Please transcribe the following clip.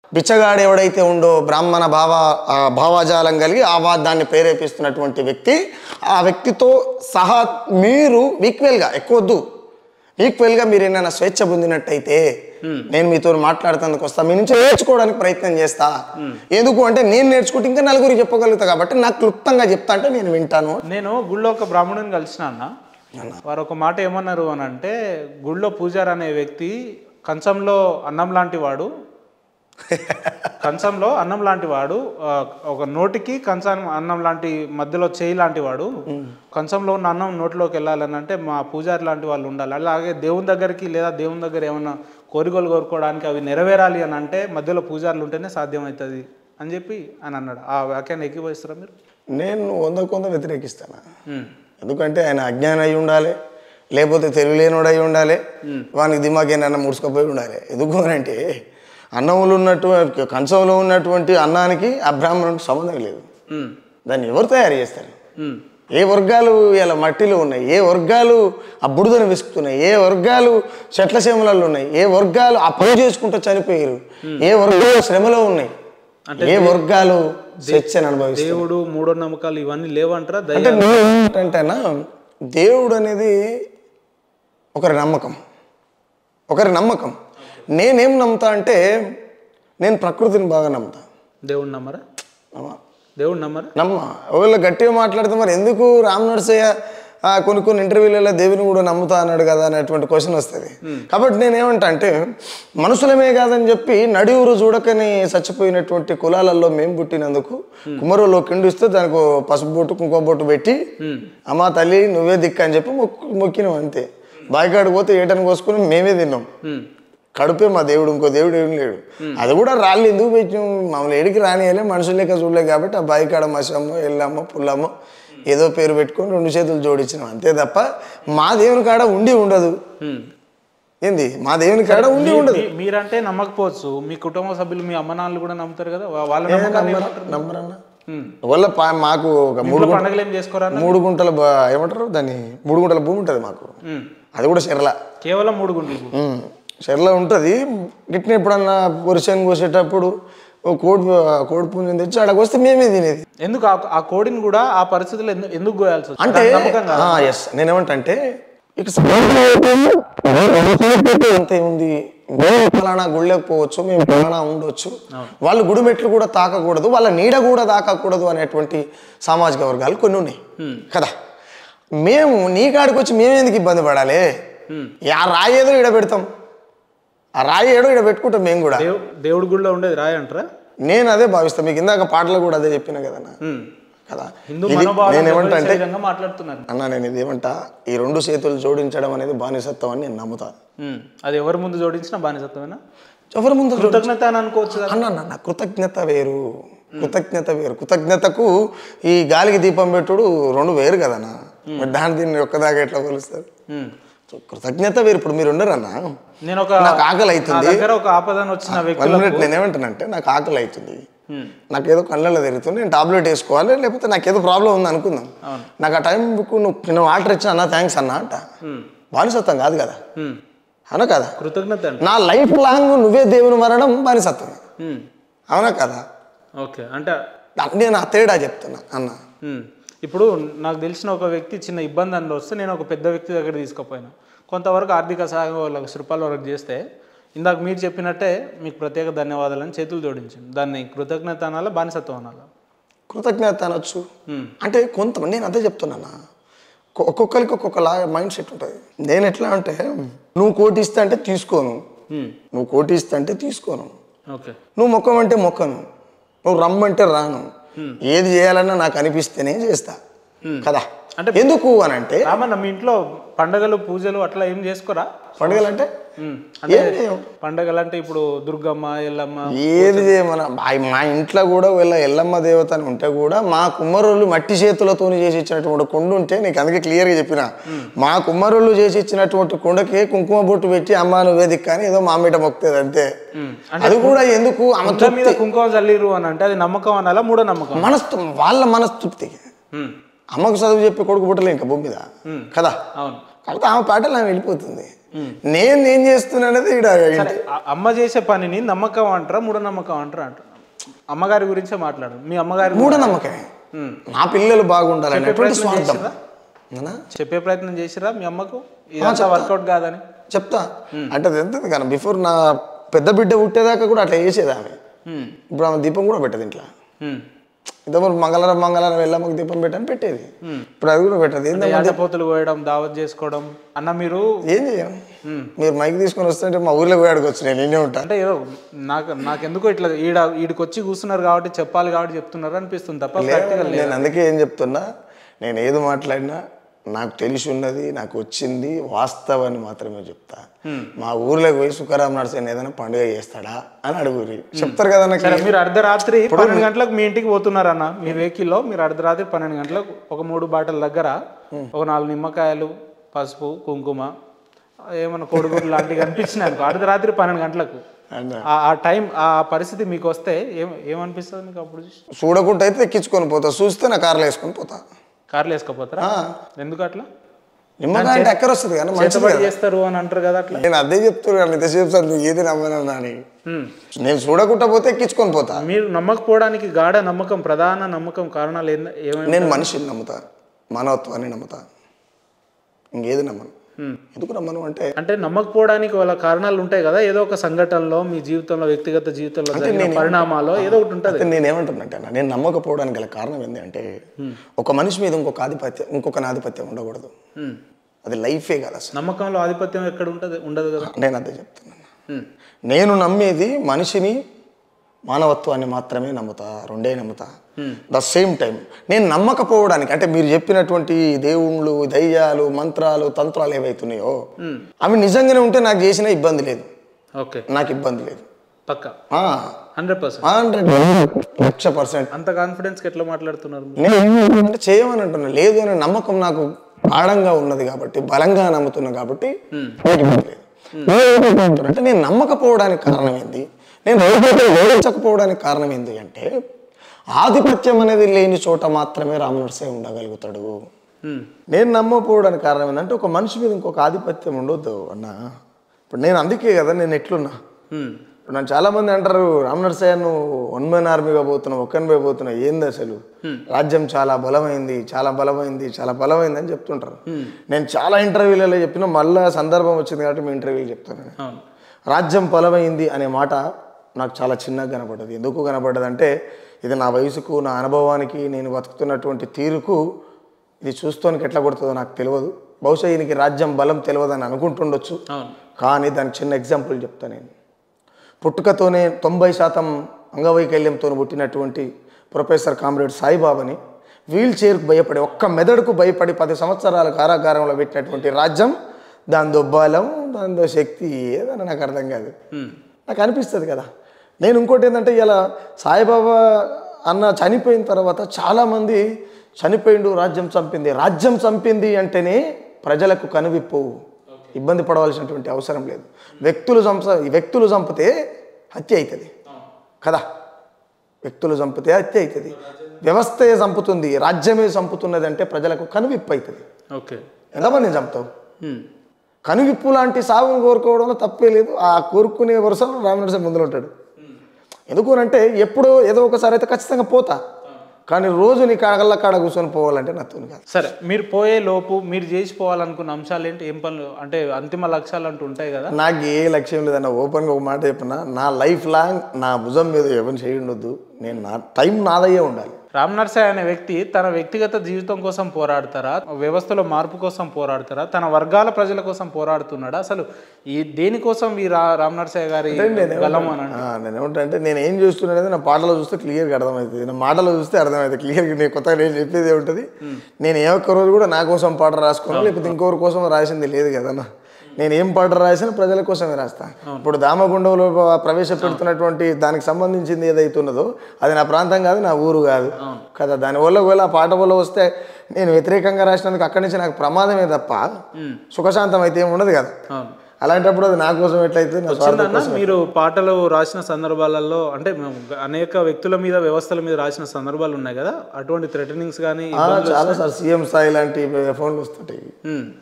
బిచ్చగాడు ఎవడైతే ఉండో బ్రాహ్మణ భావ ఆ భావజాలం కలిగి ఆ వా- దాన్ని ప్రేరేపిస్తున్నటువంటి వ్యక్తి ఆ వ్యక్తితో సహా మీరు ఈక్వల్గా ఎక్కువ వద్దు ఈక్వల్గా మీరు ఏమైనా స్వేచ్ఛ పొందినట్టయితే నేను మీతో మాట్లాడుతందుకు వస్తా మీ నుంచి నేర్చుకోవడానికి ప్రయత్నం చేస్తా ఎందుకు అంటే నేను నేర్చుకుంటే ఇంకా నలుగురికి చెప్పగలుగుతా కాబట్టి నాకు క్లుప్తంగా చెప్తా అంటే నేను వింటాను నేను గుళ్ళో ఒక బ్రాహ్మణుని కలిసిన అన్న వారు ఒక మాట ఏమన్నారు అని అంటే గుళ్ళో పూజారి అనే వ్యక్తి కంచంలో అన్నం లాంటి వాడు కంచంలో అన్నం లాంటి వాడు ఆ, ఒక నోటికి కంచం అన్నం లాంటి మధ్యలో చేయి లాంటి వాడు కంచంలో ఉన్న అన్నం నోటిలోకి వెళ్ళాలని అంటే మా పూజారి లాంటి వాళ్ళు ఉండాలి అలాగే దేవుని దగ్గరికి లేదా దేవుని దగ్గర ఏమన్నా కోరికలు కోరుకోవడానికి అవి నెరవేరాలి అని అంటే మధ్యలో పూజారులు ఉంటేనే సాధ్యమవుతుంది అని చెప్పి అని అన్నాడు ఆ వ్యాఖ్యాన్ని ఎక్కిపోయిస్తారా మీరు నేను వందకు వంద వ్యతిరేకిస్తాను ఉమ్. ఎందుకంటే ఆయన అజ్ఞానం అయి ఉండాలి లేకపోతే తెలివిలేనోడు అయి ఉండాలి వానికి దిమాగ్ ఏమైనా ముడుచుకుపోయి ఉండాలి ఎందుకు అని అంటే అన్నంలో ఉన్నట్టు కంచంలో ఉన్నటువంటి అన్నానికి ఆ బ్రాహ్మణునికి సంబంధం లేదు ఉమ్. దాన్ని ఎవరు తయారు చేస్తారు ఉమ్. ఏ వర్గాలు ఇలా మట్టిలో ఉన్నాయి ఏ వర్గాలు ఆ బుడిదను విసుకుతున్నాయి ఏ వర్గాలు చెట్ల సీమలలో ఉన్నాయి ఏ వర్గాలు ఆ పని చేసుకుంటూ చనిపోయారు ఏ వర్గాలు శ్రమలో ఉన్నాయి ఏ వర్గాలు స్వేచ్ఛను అనుభవిస్తారు దేవుడు మూఢ నమ్మకాలు ఇవన్నీ లేవంటారా దయ అంటే నేను ఏంటంటేనా దేవుడు అనేది ఒకరి నమ్మకం ఒకరి నమ్మకం నేనేం నమ్ముతా అంటే నేను ప్రకృతిని బాగా నమ్ముతా దేవుడు నమ్మరా నమ్మ దేవుడు నమ్మరా నమ్మ ఒకవేళ గట్టిగా మాట్లాడితే మరి ఎందుకు రామ్ నరసయ్య ఆ, కొన్ని కొన్ని ఇంటర్వ్యూలలో దేవుని కూడా నమ్ముతా అన్నాడు కదా అనేటువంటి క్వశ్చన్ వస్తుంది కాబట్టి నేనేమంటా అంటే మనుషులమే కాదని చెప్పి నడివురు చూడకని చచ్చిపోయినటువంటి కులాలలో మేము పుట్టినందుకు కుమరులో కిండిస్తే దానికి ఓ పసుపు బొట్టు కుంకుమ బొట్టు పెట్టి అమ్మా తల్లి నువ్వే దిక్కు అని చెప్పి మొక్కు మొక్కినాం అంతే బాయికాడికి పోతే ఏటని కోసుకుని మేమే తిన్నాం ఉమ్. కడుపే మా దేవుడు ఇంకో దేవుడు ఏం లేడు అది కూడా రాళ్ళు ఎందుకు పెట్టినాం మమ్మల్ని ఎడికి రానియలే మనుషులు లెక్క చూడలే కాబట్టి ఆ బాయి కాడ మసమ్మో ఎల్లమ్మో పుల్లమ్మో ఏదో పేరు పెట్టుకొని రెండు చేతులు జోడించినాం అంతే తప్ప మా దేవుని కాడ ఉండి ఉండదు ఉమ్. ఏంది మా దేవుని కాడ ఉండి ఉండదు మీ- మీరంటే నమ్మకపోవచ్చు మీ కుటుంబ సభ్యులు మీ అమ్మ నాన్నలు కూడా నమ్ముతారు కదా వా- వాళ్ళ నమ్మకాలు ఏమంటారు నమ్మరన్నా ఉమ్. వల్ల పా- మాకు ఒక మూడు ఇంట్లో పండగలు ఏం చేసుకోరా మూడు గుంటల బ- ఏమంటారు దాన్ని మూడు గుంటల భూమి ఉంటుంది మాకు ఉమ్. అది కూడా చెర్ల కేవలం మూడు గుంటలు ఉమ్. చెర్ల ఉంటుంది గిట్న ఎప్పుడన్నా పురుషాన్ని కోసేటప్పుడు ఓ కోడి కోడి పుంజం తెచ్చి ఆడకు వస్తే మేమే తినేది ఎందుకు ఆ- ఆ కోడిని కూడా ఆ పరిస్థితుల్లో ఎందు- ఎందుకు గోయాల్సి వచ్చింది అంటే దాని నమ్మకం కాదు ఎస్ నేనేమంటే ఇక అంతే ఉంది మేము ఫలానా గుళ్ళకి పోవచ్చు మేము ఫలానా ఉండొచ్చు వాళ్ళు గుడి మెట్లు కూడా తాకకూడదు వాళ్ళ నీడ కూడా తాకకూడదు అనేటువంటి సామాజిక వర్గాలు కొన్ని ఉన్నాయి కదా మేము నీ కాడికి వచ్చి మేము ఎందుకు ఇబ్బంది పడాలి ఆ రాయి ఏదో ఈడ పెడతాం ఆ రాయి ఏడో ఈడ పెట్టుకుంటాం మేము కూడా దేవు దేవుడి గుడిలో ఉండేది రాయి అంటారా నేను అదే భావిస్తాను మీకు ఇందాక పాటలు కూడా అదే చెప్పిన కదా ఉమ్. కదా హిందూ ఇది మనోభావాలను నేనేమంటా దెబ్బతీసే అంటే విధంగా మాట్లాడుతున్నారు అన్న నేను ఇదేమంటా ఈ రెండు చేతులు జోడించడం అనేది బానిసత్వం అని నేను నమ్ముతా ఉమ్. అది ఎవరి ముందు జోడించినా బానిసత్వమేనా ఎవరి ముందు జోడి- కృతజ్ఞత అని అనుకోవచ్చు కదా అన్న అన్న, నా కృతజ్ఞత వేరు కృతజ్ఞత వేరు కృతజ్ఞతకు ఈ గాలికి దీపం పెట్టుడు రెండు వేరు కదనా మరి దాని దీన్ని ఒక్కదాకా ఎట్లా కొలుస్తారు ఉమ్. సో కృతజ్ఞత వేరు ఇప్పుడు మీరు ఉండరన్నా నేను ఒక నాకు ఆకలి నా అవుతుంది దగ్గర ఒక ఆపదన వచ్చిన వన్ వ్యక్తులకు మినిట్ నేనేమంటానంటే నాకు ఆకలి అవుతుంది ఉమ్. నాకు ఏదో కళ్ళల్లో తిరుగుతుంది నేను టాబ్లెట్ వేసుకోవాలి లేకపోతే నాకు ఏదో ప్రాబ్లం ఉంది అనుకుందాం నాకు ఆ టైం నువ్వు నువ్వు వాటర్ ఇచ్చా అన్న థ్యాంక్స్ అన్న అంట ఉమ్. బానిసత్వం కాదు కదా ఉమ్. అవునా కదా కృతజ్ఞత అండి నా లైఫ్ లాంగ్ నువ్వే దేవుని మరణం బానిసత్వమే ఉమ్. అవునా కదా ఓకే అంటే నాకు నేను ఆ తేడా చెప్తున్నా అన్న ఉమ్. ఇప్పుడు నాకు తెలిసిన ఒక వ్యక్తి చిన్న ఇబ్బంది అని వస్తే నేను ఒక పెద్ద వ్యక్తి దగ్గర తీసుకుపోయినా కొంతవరకు ఆర్థిక సహాయం ఒక లక్ష రూపాయల వరకు చేస్తే ఇందాక మీరు చెప్పినట్టే మీకు ప్రత్యేక ధన్యవాదాలని చేతులు జోడించింది దాన్ని కృతజ్ఞత అనాలా బానిసత్వం అనాలా కృతజ్ఞత అనొచ్చు ఉమ్. అంటే కొంతమంది నేను అదే చెప్తున్నానా ఒక్కొ- ఒక్కొక్కరికి ఒక్కొక్కలా మైండ్ సెట్ ఉంటుంది నేను ఎట్లా అంటే నువ్వు కోటి ఇస్తా అంటే తీసుకోను ఉమ్. నువ్వు కోటి ఇస్తా అంటే తీసుకోను ఓకే నువ్వు మొక్కమంటే మొక్కను నువ్వు రమ్మంటే రాను ఏది చేయాలన్నా నాకు అనిపిస్తేనే చేస్తా కదా అంటే- ఎందుకు అని అంటే రామన్న మీ ఇంట్లో పండగలు పూజలు అట్లా ఏం చేసుకోరా పండుగలంటే ఉమ్. అంటే ఏం చేయం. పండగలు అంటే ఇప్పుడు దుర్గమ్మ ఎల్లమ్మ ఏది చేయమన మా- మా ఇంట్లో కూడా వీళ్ళ ఎల్లమ్మ దేవత అని ఉంటే కూడా మా కుమ్మరోళ్ళు మట్టి చేతులతో చేసి ఇచ్చినటువంటి కొండ ఉంటే నీకు అందుకే క్లియర్గా చెప్పిన మా కుమ్మరోళ్ళు చేసి ఇచ్చినటువంటి కొండకి కుంకుమ బొట్టు పెట్టి అమ్మ నువ్వే దిక్కని ఏదో మామిట మొక్కుతుంది అంతే ఉమ్. అది కూడా ఎందుకు ఆమె ముద్ద మీద కుంకుమ చల్లిరు అని అంటే అది నమ్మకం అనాలా మూడో నమ్మకం మనస్తు వాళ్ళ మనస్తృప్తి ఉమ్. అమ్మకు చదువు చెప్పి కొడుకు పుట్టలే ఇంకా భూమి మీద కదా అవును కాబట్టి ఆమె పాటలు ఆమె వెళ్ళిపోతుంది నేను ఏం చేస్తున్నా అనేది ఈడ సరే, ఆ అమ్మ చేసే పనిని నమ్మకం అంటారా మూఢనమ్మకం అంటారా అంటారు అమ్మగారి గురించే మాట్లాడు మీ అమ్మగారి మూఢనమ్మకమే ఉమ్. నా పిల్లలు బాగుండాలనేటువంటి ప్రయత్నం స్వార్థం చేసిర్రా? అవునా? చెప్పే ప్రయత్నం చేసిరా మీ అమ్మకు ఇదంతా వర్కౌట్ కాదని చెప్తా అంటే అది ఎంత కానీ బిఫోర్ నా పెద్ద బిడ్డ పుట్టేదాకా కూడా అట్లా చేసేది ఆమె ఉమ్. ఇప్పుడు ఆమె దీపం కూడా పెట్టదు ఇంట్లో ఉమ్. ఇంతకుముందు మంగళవారం మంగళవారం వెళ్ళమ్మకి దీపం పెట్టని పెట్టేది ఇప్పుడు అది కూడా పెట్టదు ఏందో యాటపోతులు కోయడం దావత్ చేసుకోవడం అన్న మీరు ఏం చేయం మీరు మైక్ తీసుకొని వస్తుంటే మా ఊర్లో పోయి అడగొచ్చు నేను నేనే ఉంటా అంటే ఏదో నాకు నాకెందుకో ఇట్లా ఈడ ఈడికి వచ్చి కూర్చున్నారు కాబట్టి చెప్పాలి కాబట్టి చెప్తున్నారు అనిపిస్తుంది తప్ప ప్రాక్టికల్ నేను అందుకే ఏం చెప్తున్నా నేను ఏది మాట్లాడినా నాకు తెలిసి ఉన్నది నాకు వచ్చింది వాస్తవాన్ని మాత్రమే చెప్తా మా ఊర్లోకి పోయి సుఖరాం నరసయ్య ఏదైనా పండుగ చేస్తాడా అని అడుగురి చెప్తారు కదా నాకు సరే మీరు అర్ధరాత్రి పన్నెండు గంటలకు మీ ఇంటికి పోతున్నారన్న మీ వెహికల్లో మీరు అర్ధరాత్రి పన్నెండు గంటలకు ఒక మూడు బాటల దగ్గర ఒక నాలుగు నిమ్మకాయలు పసుపు కుంకుమ ఏమన్నా కొడుగురు లాంటివి కనిపించినాయి అనుకో అర్ధరాత్రి పన్నెండు గంటలకు అన్నా. ఆ- ఆ టైం ఆ పరిస్థితి మీకు వస్తే ఏం ఏమనిపిస్తుంది మీకు అప్పుడు చూసి చూడకుండా అయితే ఎక్కించుకొని పోతా చూస్తే నా కార్లో వేసుకొని పోతా కార్లు వేసుకోపోతారా ఆ, ఎందుకు అట్లా నిమ్మకాయ అంటే ఎక్కడ వస్తుంది కానీ మంచిది చేతబడి కదా చేస్తారు అని అంటారు కదా అట్లా నేను అదే చెప్తున్నాను ఇంతసేపు సార్ నువ్వు ఏది నమ్మనన్నా అని ఉమ్. నేను చూడకుండా పోతే ఎక్కించుకొని పోతా మీరు నమ్మకపోవడానికి గాఢ నమ్మకం ప్రధాన నమ్మకం కారణాలు ఏంద- ఏమేమి నేను మనిషిని నమ్ముతా మానవత్వాన్ని నమ్ముతా ఇంకేది నమ్మను ఎందుకు నమ్మను అంటే అంటే నమ్మకపోవడానికి వాళ్ళ కారణాలు ఉంటాయి కదా ఏదో ఒక సంఘటనలో మీ జీవితంలో వ్యక్తిగత జీవితంలో జరిగిన పరిణామాలు ఏదో ఒకటి ఉంటుంది అయితే నేను ఏమంటున్నట్టే అన్న, నేను నమ్మకపోవడానికి గల కారణం ఏంటి అంటే ఒక మనిషి మీద ఇంకొక ఆధిపత్యం ఇంకొక ఆధిపత్యం ఉండకూడదు ఉమ్. అది లైఫే కదా అసలు నమ్మకంలో ఆధిపత్యం ఎక్కడ ఉంటుంది ఉండదు కదా నేను అదే చెప్తున్నాను ఉమ్. నేను నమ్మేది మనిషిని మానవత్వాన్ని మాత్రమే నమ్ముతా రెండే నమ్ముతా ద సేమ్ టైం నేను నమ్మకపోవడానికి అంటే మీరు చెప్పినటువంటి దేవుళ్ళు దయ్యాలు మంత్రాలు తంత్రాలు ఏవైతున్నాయో అవి నిజంగానే ఉంటే నాకు చేసిన ఇబ్బంది లేదు ఓకే నాకు ఇబ్బంది లేదు పక్క hundred percent hundred lakh percent అంత కాన్ఫిడెన్స్కి ఎట్లా మాట్లాడుతున్నారు నేను ఏమంటున్నానంటే చేయమని అంటున్నా లేదు అనే నమ్మకం నాకు ఆడంగా ఉన్నది కాబట్టి బలంగా నమ్ముతున్నా కాబట్టి నాకు ఇబ్బంది లేదు అంటే నేను నమ్మకపోవడానికి కారణం ఏంది నేను గౌరవించకపోవడానికి కారణం ఏంది అంటే ఆధిపత్యం అనేది లేని చోట మాత్రమే రామనరసే ఉండగలుగుతాడు ఉమ్. నేను నమ్మకపోవడానికి కారణం ఏంటంటే ఒక మనిషి మీద ఇంకొక ఆధిపత్యం ఉండొద్దు అన్న ఇప్పుడు నేను అందుకే కదా నేను ఎట్లున్నా ఉమ్. ఇప్పుడు నన్ను చాలా మంది అంటారు రామనరసయ్య నువ్వు వన్ మ్యాన్ ఆర్మీగా పోతున్నావు ఒక్కనిపై పోతున్నావు ఏంది అసలు రాజ్యం చాలా బలమైంది చాలా బలమైంది చాలా బలమైంది అని చెప్తుంటారు నేను చాలా ఇంటర్వ్యూలలో చెప్పిన మళ్ళా సందర్భం వచ్చింది కాబట్టి మీ ఇంటర్వ్యూలు చెప్తాను నేను. అవును రాజ్యం బలమైంది అనే మాట నాకు చాలా చిన్నగా కనపడ్డది ఎందుకు కనపడ్డది అంటే ఇది నా వయసుకు నా అనుభవానికి నేను బతుకుతున్నటువంటి తీరుకు ఇది చూస్తానికి ఎట్లా కొడుతుందో నాకు తెలియదు బహుశా ఈయనకి రాజ్యం బలం తెలియదని అనుకుంటుండొచ్చు అవును కానీ దానికి చిన్న ఎగ్జాంపుల్ చెప్తా నేను పుట్టుకతోనే తొంభై శాతం అంగవైకల్యంతో పుట్టినటువంటి ప్రొఫెసర్ కామ్రేడ్ సాయిబాబాని వీల్ చైర్కు భయపడి ఒక్క మెదడుకు భయపడి పది సంవత్సరాల కారాగారంలో పెట్టినటువంటి రాజ్యం దాంతో బలం దాంతో శక్తి ఏదని నాకు అర్థం కాదు ఉమ్. నాకు అనిపిస్తుంది కదా నేను ఇంకోటి ఏంటంటే ఇలా సాయిబాబా అన్న చనిపోయిన తర్వాత చాలామంది చనిపోయిండు రాజ్యం చంపింది రాజ్యం చంపింది అంటేనే ప్రజలకు కనువిప్పు ఇబ్బంది పడవలసినటువంటి అవసరం లేదు వ్యక్తులు చంప వ్యక్తులు చంపితే హత్య అవుతుంది కదా వ్యక్తులు చంపితే హత్య అవుతుంది వ్యవస్థే చంపుతుంది రాజ్యమే చంపుతున్నది అంటే ప్రజలకు కనువిప్పు అవుతుంది ఓకే ఎంతమందిని చంపుతావు ఉమ్. కనువిప్పు లాంటి సాగును కోరుకోవడంలో తప్పే లేదు ఆ కోరుకునే వరుసలో రామనరసింహ ముందులో ఉంటాడు ఎందుకు అంటే ఎప్పుడో ఏదో ఒకసారి అయితే ఖచ్చితంగా పోతా కానీ రోజు నీ కాగల్ల కాడ కూర్చొని పోవాలంటే నాతో కాదు సరే మీరు పోయే లోపు మీరు చేసిపోవాలనుకున్న అంశాలు ఏంటి ఏం పనులు అంటే అంతిమ లక్ష్యాలు అంటూ ఉంటాయి కదా నాకు ఏ లక్ష్యం లేదన్న ఓపెన్గా ఒక మాట చెప్పిన నా లైఫ్ లాంగ్ నా భుజం మీద ఎవరిని చేయఉండొద్దు నేను నా టైం నాదయ్యే ఉండాలి రామ్ నర్సయ్య అనే వ్యక్తి తన వ్యక్తిగత జీవితం కోసం పోరాడతారా వ్యవస్థలో మార్పు కోసం పోరాడతారా తన వర్గాల ప్రజల కోసం పోరాడుతున్నాడా అసలు ఈ దేనికోసం ఈ రా రామ్ నర్సయ్య గారి గలం అని ఆ, నేను ఏమంటే నేను ఏం చేస్తున్నాననేది నా పాటలో చూస్తే క్లియర్గా అర్థమవుతుంది నా మాటలో చూస్తే అర్థమవుతుంది క్లియర్గా నేను కొత్తగా నేను చెప్పేది ఏముంటుంది నేను ఏ ఒక్క రోజు కూడా నా కోసం పాట రాసుకోను లేకపోతే ఇంకొకరి కోసం రాసింది లేదు కదన్నా నేను ఏం పాట రాసినా ప్రజల కోసమే రాస్తా ఇప్పుడు దామగుండంలో ప్రవేశపెడుతున్నటువంటి దానికి సంబంధించింది ఏదైతే ఉన్నదో అది నా ప్రాంతం కాదు నా ఊరు కాదు కదా దానివల్ల ఒకవేళ ఆ పాట వల్ల వస్తే నేను వ్యతిరేకంగా రాసినందుకు అక్కడి నుంచి నాకు ప్రమాదమే తప్ప సుఖశాంతం అయితే ఏమి ఉండదు కదా అవును అలాంటప్పుడు అది నా కోసం ఎట్లయితే నా స్వార్థం వచ్చిందన్న మీరు పాటలు రాసిన సందర్భాలలో అంటే మేము అనేక వ్యక్తుల మీద వ్యవస్థల మీద రాసిన సందర్భాలు ఉన్నాయి కదా అటువంటి థ్రెటనింగ్స్ కానీ ఆ, చాలా సార్ సీఎం స్థాయి లాంటి ఫోన్లు వస్తుంటాయి